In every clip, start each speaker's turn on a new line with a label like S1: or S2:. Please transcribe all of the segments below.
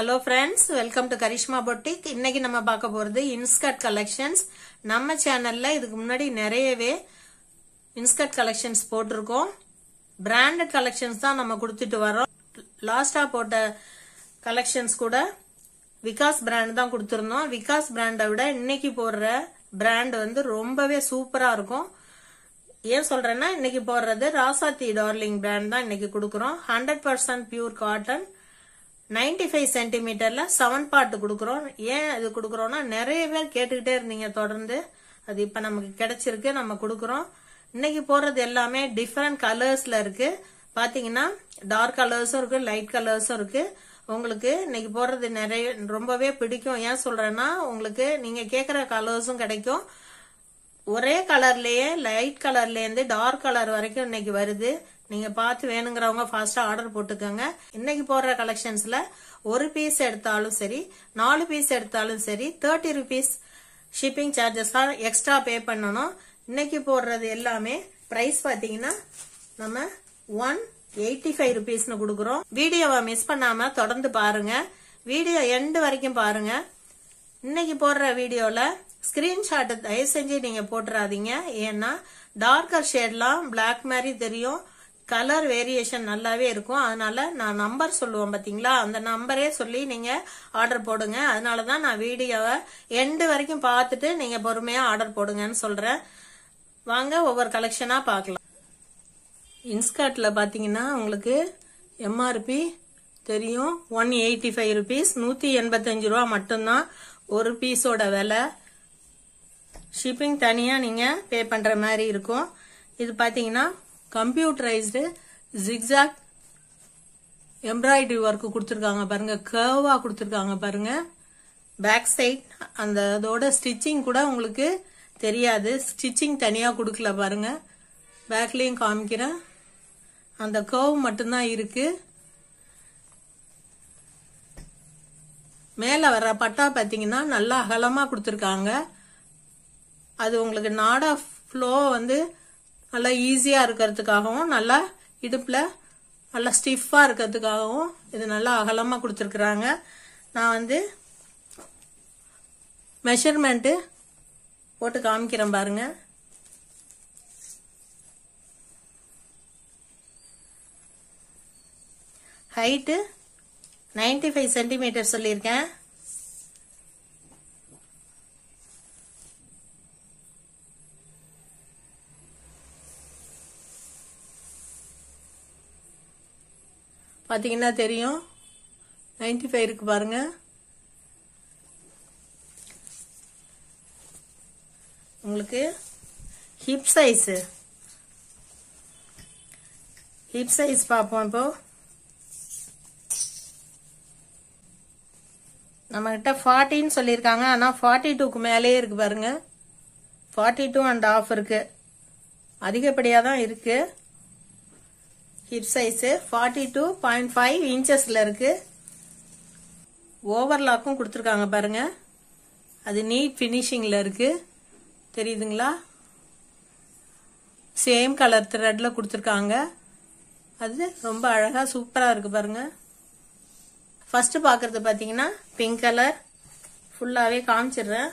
S1: hello friends welcome to Karishma boutique இன்னைக்கு நம்ம பார்க்க போறது இன்ஸ்கர்ட் கலெக்ஷன்ஸ் நம்ம சேனல்ல இதுக்கு முன்னாடி நிறையவே இன்ஸ்கர்ட் கலெக்ஷன்ஸ் போட்டிருக்கோம் பிராண்டட் கலெக்ஷன்ஸ் தான் நம்ம கொடுத்துட்டு வரோம் லாஸ்டா போட்ட கலெக்ஷன்ஸ் கூட விகாஸ் பிராண்ட் தான் கொடுத்துருந்தோம் விகாஸ் பிராண்டை விட இன்னைக்கு போடுற பிராண்ட் வந்து ரொம்பவே சூப்பரா இருக்கும் ஏன் சொல்றேன்னா இன்னைக்கு போடுறது ராசாத்தி டார்லிங் பிராண்ட் தான் இன்னைக்கு கொடுக்குறோம் hundred percent pure cotton 95 five சென்டிமீட்டர்ல செவன் பார்ட் கொடுக்குறோம் ஏன் இது கொடுக்குறோம்னா நிறைய பேர் கேட்டுக்கிட்டே இருந்தீங்க தொடர்ந்து அது இப்ப நமக்கு கிடைச்சிருக்கு நம்ம கொடுக்குறோம் இன்னைக்கு போடுறது எல்லாமே டிஃப்ரெண்ட் கலர்ஸ்ல இருக்கு பாத்தீங்கன்னா டார்க் கலர்ஸும் இருக்கு லைட் கலர்ஸும் இருக்கு உங்களுக்கு இன்னைக்கு போடுறது நிறைய ரொம்பவே பிடிக்கும் ஏன் சொல்றேன்னா உங்களுக்கு நீங்க கேக்குற கலர்ஸும் கிடைக்கும் ஒரே கலர்லயே லைட் கலர்ல இருந்து டார்க் கலர் வரைக்கும் இன்னைக்கு வருது நீங்க பார்த்து வேணுங்கிறவங்க ஃபாஸ்டா ஆர்டர் போட்டுக்கோங்க இன்னைக்கு போடுற கலெக்ஷன்ஸ்ல ஒரு பீஸ் எடுத்தாலும் சரி நாலு பீஸ் எடுத்தாலும் சரி தேர்ட்டி ருபீஸ் ஷிப்பிங் சார்ஜஸ் தான் எக்ஸ்ட்ரா பே பண்ணணும் இன்னைக்கு போடுறது எல்லாமே பிரைஸ் பாத்தீங்கன்னா நம்ம ஒன் எயிட்டி ஃபைவ் ருபீஸ்னு கொடுக்குறோம் வீடியோவை மிஸ் பண்ணாம தொடர்ந்து பாருங்க வீடியோ எண்டு வரைக்கும் பாருங்க இன்னைக்கு போடுற வீடியோல ஸ்கிரீன்ஷாட் தயவு செஞ்சு நீங்க போட்டுறாதீங்க ஏன்னா டார்க்கர் ஷேட்லாம் பிளாக் மாதிரி தெரியும் கலர் வேரியேஷன் நல்லாவே இருக்கும் அதனால நான் நம்பர் சொல்லுவேன் பாத்தீங்களா அந்த நம்பரே சொல்லி நீங்க ஆர்டர் போடுங்க அதனால தான் நான் வீடியோவை எண்டு வரைக்கும் பார்த்துட்டு நீங்க பொறுமையா ஆர்டர் போடுங்கன்னு சொல்றேன் வாங்க ஒவ்வொரு கலெக்ஷனா பார்க்கலாம் இன்ஸ்கர்ட்ல பாத்தீங்கன்னா உங்களுக்கு எம்ஆர்பி தெரியும் ஒன் எயிட்டி ஃபைவ் ருபீஸ் நூத்தி எண்பத்தஞ்சு ரூபா மட்டும்தான் ஒரு பீஸோட விலை ஷிப்பிங் தனியா நீங்க பே பண்ற மாதிரி இருக்கும் இது பாத்தீங்கன்னா கம்ப்யூட்டரைஸ்டு ஜிக்ஸாக் எம்ப்ராய்டரி ஒர்க் கொடுத்துருக்காங்க பாருங்க கர்வா கொடுத்துருக்காங்க பாருங்க பேக் சைட் அந்த அதோட ஸ்டிச்சிங் கூட உங்களுக்கு தெரியாது ஸ்டிச்சிங் தனியா கொடுக்கல பாருங்க பேக்லயும் காமிக்கிறேன் அந்த கர்வ் மட்டும்தான் இருக்கு மேல வர்ற பட்டா பாத்தீங்கன்னா நல்லா அகலமா கொடுத்துருக்காங்க அது உங்களுக்கு நாடா ஃப்ளோ வந்து நல்லா ஈஸியா இருக்கிறதுக்காகவும் நல்லா இடுப்புல நல்லா ஸ்டிஃபா இருக்கிறதுக்காகவும் இது நல்லா அகலமா கொடுத்துருக்குறாங்க நான் வந்து மெஷர்மெண்ட்டு போட்டு காமிக்கிறேன் பாருங்க ஹைட்டு நைன்டி ஃபைவ் சென்டிமீட்டர் சொல்லியிருக்கேன் பார்த்தீங்கன்னா தெரியும் நைன்டி ஃபைவ் இருக்கு பாருங்க உங்களுக்கு ஹிப் சைஸ் ஹிப் சைஸ் பார்ப்போம் இப்போ நம்ம கிட்ட ஃபார்ட்டின்னு சொல்லியிருக்காங்க ஆனால் ஃபார்ட்டி டூக்கு மேலேயே இருக்கு பாருங்க ஃபார்ட்டி டூ அண்ட் ஆஃப் இருக்கு அதிகப்படியாக தான் இருக்கு hip size forty two point five இன்ச்சஸ்ல இருக்கு ஓவர்லாக்கும் கொடுத்துருக்காங்க பாருங்க அது நீட் ஃபினிஷிங்ல இருக்கு தெரியுதுங்களா சேம் கலர் த்ரெட்ல கொடுத்துருக்காங்க அது ரொம்ப அழகா சூப்பரா இருக்கு பாருங்க ஃபர்ஸ்ட் பாக்குறது பாத்தீங்கன்னா பிங்க் கலர் ஃபுல்லாவே காமிச்சிடுறேன்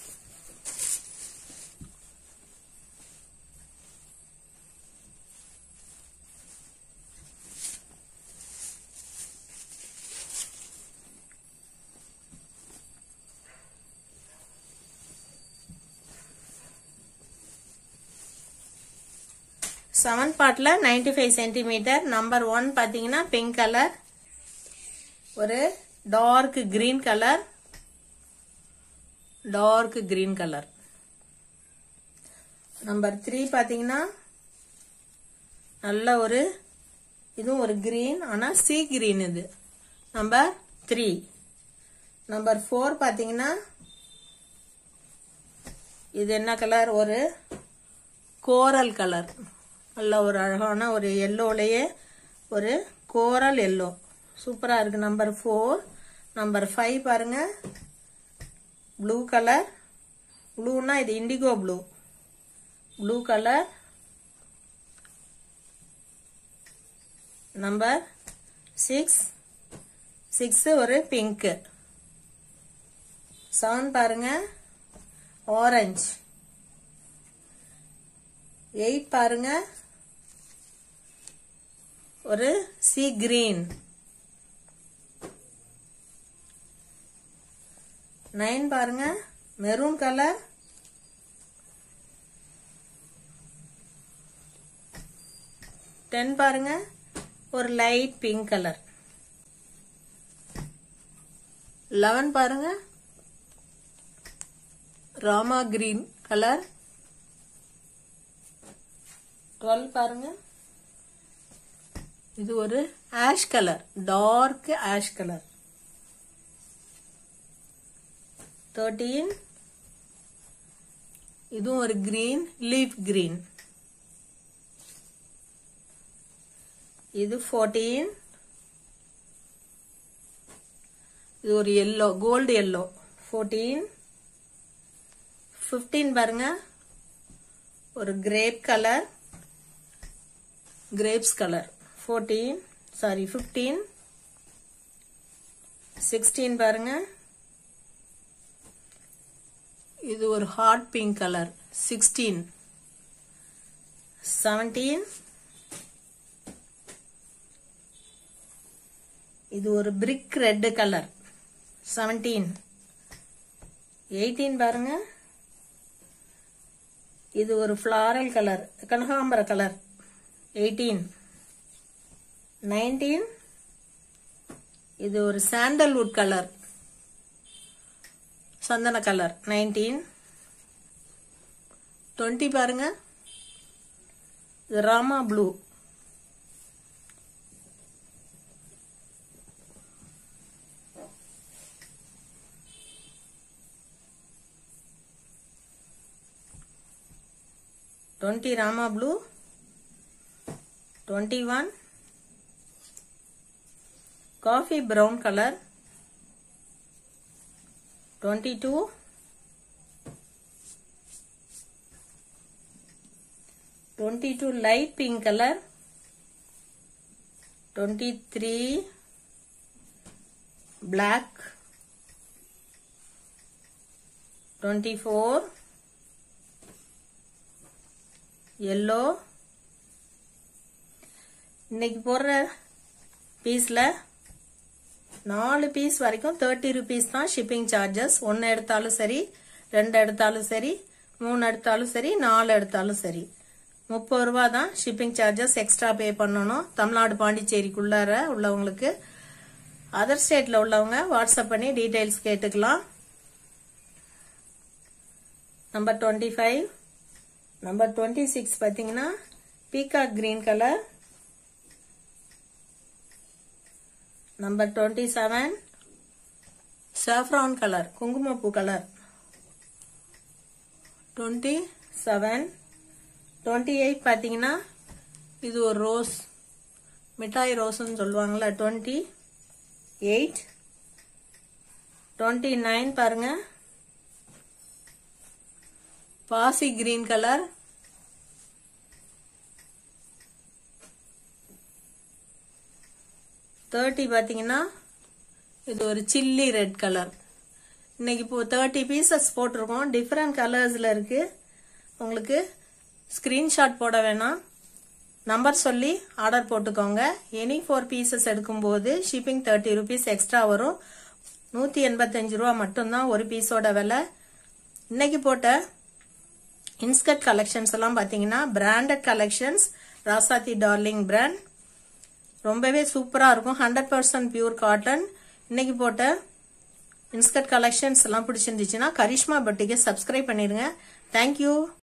S1: செவன் பார்ட்ல ninety five centimetre number one பாத்தீங்கன்னா பிங்க் கலர் ஒரு dark green colour dark green colour number three பாத்தீங்கன்னா நல்ல ஒரு இதுவும் ஒரு கிரீன் ஆனா சி கிரீன் இது நம்பர் த்ரீ நம்பர் ஃபோர் பாத்தீங்கன்னா இது என்ன கலர் ஒரு கோரல் கலர் நல்ல ஒரு அழகான ஒரு எல்லோலையே ஒரு கோரல் எல்லோ சூப்பரா இருக்கு நம்பர் ஃபோர் நம்பர் ஃபைவ் பாருங்க ப்ளூ கலர் ப்ளூனா இது indigo blue blue colour number six six ஒரு பிங்க் செவன் பாருங்க ஆரஞ்சு எயிட் பாருங்க ஒரு சி கிரீன் நைன் பாருங்க மெரூன் கலர் டென் பாருங்க ஒரு லைட் பிங்க் கலர் லெவன் பாருங்க ராமா கிரீன் கலர் டுவெல் பாருங்க இது ஒரு ash colour dark ash colour thirteen இதுவும் ஒரு கிரீன் லீஃப் கிரீன் இது ஃபோர்டீன் இது ஒரு yellow gold yellow fourteen fifteen பாருங்க ஒரு grape colour grapes colour fourteen sorry fifteen sixteen பாருங்க இது ஒரு hot pink colour sixteen seventeen இது ஒரு brick red colour seventeen eighteen பாருங்க இது ஒரு ஃப்ளாரல் கலர் கனகாம்பர கலர் எயிட்டீன் நைன்டீன் இது ஒரு சாண்டல்வுட் கலர் சந்தன கலர் நைன்டீன் டுவெண்ட்டி பாருங்க இது Rama blue twenty Rama blue twenty one coffee brown colour twenty two twenty two light pink colour twenty three black twenty four yellow இன்னைக்கு போடுற பீஸில் நாலு பீஸ் வரைக்கும் தேர்ட்டி ருபீஸ் தான் ஷிப்பிங் சார்ஜஸ் ஒன்று எடுத்தாலும் சரி ரெண்டு எடுத்தாலும் சரி மூணு எடுத்தாலும் சரி நாலு எடுத்தாலும் சரி முப்பது ரூபா தான் ஷிப்பிங் சார்ஜஸ் எக்ஸ்ட்ரா பே பண்ணணும் தமிழ்நாடு பாண்டிச்சேரிக்குள்ளார உள்ளவங்களுக்கு அதர் ஸ்டேட்டில் உள்ளவங்க வாட்ஸ்அப் பண்ணி டீட்டெயில்ஸ் கேட்டுக்கலாம் number twenty five number twenty six பார்த்தீங்கன்னா peacock green colour number twenty seven saffron colour குங்குமப்பூ colour twenty seven twenty eight பார்த்தீங்கன்னா இது ஒரு ரோஸ் மிட்டாய் ரோஸ்ன்னு சொல்லுவாங்கள்ல டுவெண்ட்டி எயிட் டுவெண்ட்டி நைன் பாருங்க பாசி கிரீன் கலர் தேர்ட்டி பார்த்தீங்கன்னா இது ஒரு சில்லி ரெட் கலர் இன்னைக்கு இப்போ தேர்ட்டி பீசஸ் போட்டிருக்கோம் டிஃப்ரெண்ட் கலர்ஸில் இருக்கு உங்களுக்கு ஸ்க்ரீன்ஷாட் போட வேணாம் நம்பர் சொல்லி ஆர்டர் போட்டுக்கோங்க எனி ஃபோர் பீசஸ் எடுக்கும்போது ஷிப்பிங் தேர்ட்டி ருபீஸ் எக்ஸ்ட்ரா வரும் நூற்றி எண்பத்தஞ்சு ரூபா மட்டும்தான் ஒரு பீஸோட விலை இன்னைக்கு போட்ட இன்ஸ்கர்ட் கலெக்ஷன்ஸ் எல்லாம் பார்த்தீங்கன்னா branded collections Rasathi darling brand ரொம்பவே சூப்பராக இருக்கும் ஹண்ட்ரட் பர்சன்ட் பியூர் காட்டன் இன்னைக்கு போட்ட இன்ஸ்கர்ட் கலெக்ஷன்ஸ் எல்லாம் பிடிச்சிருந்துச்சுன்னா கரிஷ்மா பட்டிக்கு சப்ஸ்கிரைப் பண்ணிடுங்க தேங்க்யூ